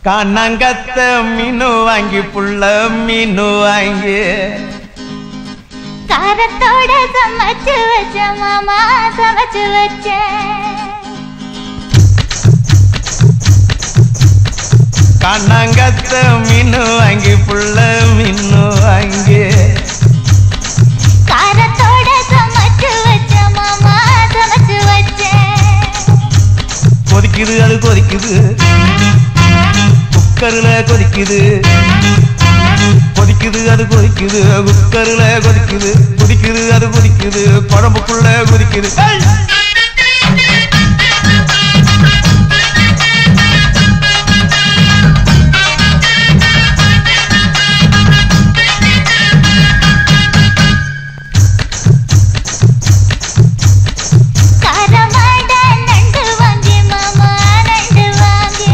கண்ணங்கத்த மீனு வாங்கி புள்ள மீனு வாங்கி காரத்தோட சமைச்சு வச்ச மாமா சமைச்சு வச்சேன் கண்ணங்கத்த மீனு வாங்கி புள்ள மீனு வாங்கி காரத்தோட சமைச்சு வச்ச மாமா சமைச்சு வச்சேன் கொதிக்குது அது கொதிக்குது குக்கர்ல கொதிக்குது கொதிக்குது அது கொதிக்குது குக்கர்ல கொதிக்குது கொதிக்குது அது கொதிக்குது குழம்புக்குள்ள கொதிக்குது ஏய்! காரமாட நண்டு வாங்கி மாமா நண்டு வாங்கி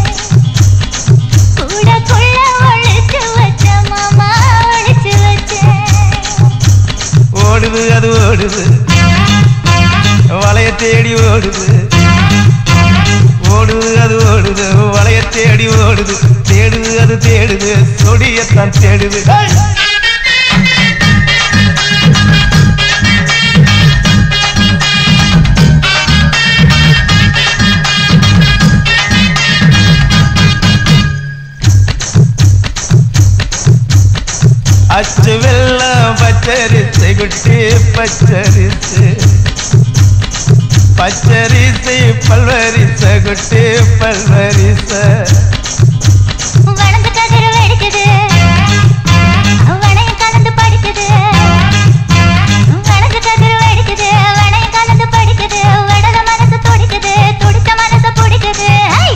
கூடக்குள்ள ஒழிச்சு வச்ச மாமா ஒழிச்சு வச்சேன் ஓடுது அது ஓடுது வளைய தேடி ஓடுது ஓடுது அது ஓடுது வளைய தேடி ஓடுது தேடுது அது தேடுது சொடியத்தான் தேடுது ஏய்! அச்சு வெள்ளம் பச்சரிசை குட்டி பச்சரிசு பச்சரிசை பல்வரிசை குட்டி பல்வரிசை வளர்ந்து கதிர் வெடிக்குது வளையம் கலந்து படிக்குது வளர்ந்து கதிர் வெடிக்குது வளையம் கலந்து படிக்குது வடல மனசு துடிக்குது துடிச்ச மனசு பிடிக்குது ஐ!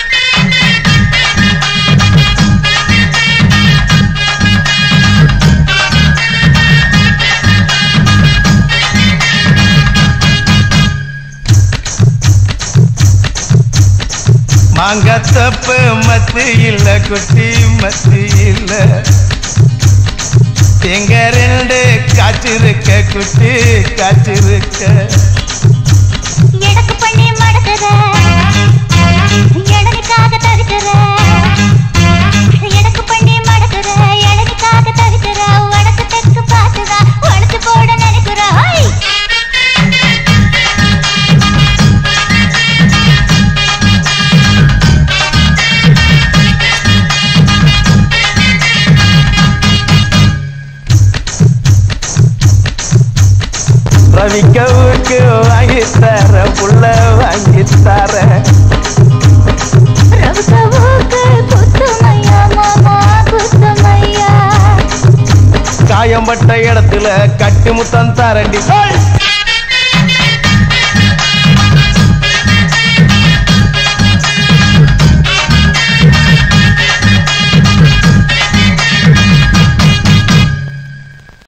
மாங்கத்தப்பு மத்து இல்ல குட்டி மத்து இல்ல எங்க ரெண்டு காய்ச்சிருக்க குட்டி காய்ச்சிருக்க எடக்கு பண்ணி மடக்குற எடனுக்காக தவிக்கிற எடக்கு பண்ணி மடக்குற எடனுக்காக தவிக்கிற வடக்கு தெற்கு பார்த்துதா உடச்சு போட நினைக்கிற ஹை! ரவிக்கவுக்கு வாங்கி தர புள்ள வாங்கி தர ரவுசவுக்கு குத்துமையா மாமா குத்துமையா காயம்பட்ட இடத்துல கட்டு முத்தம் தரண்டி ஏய்!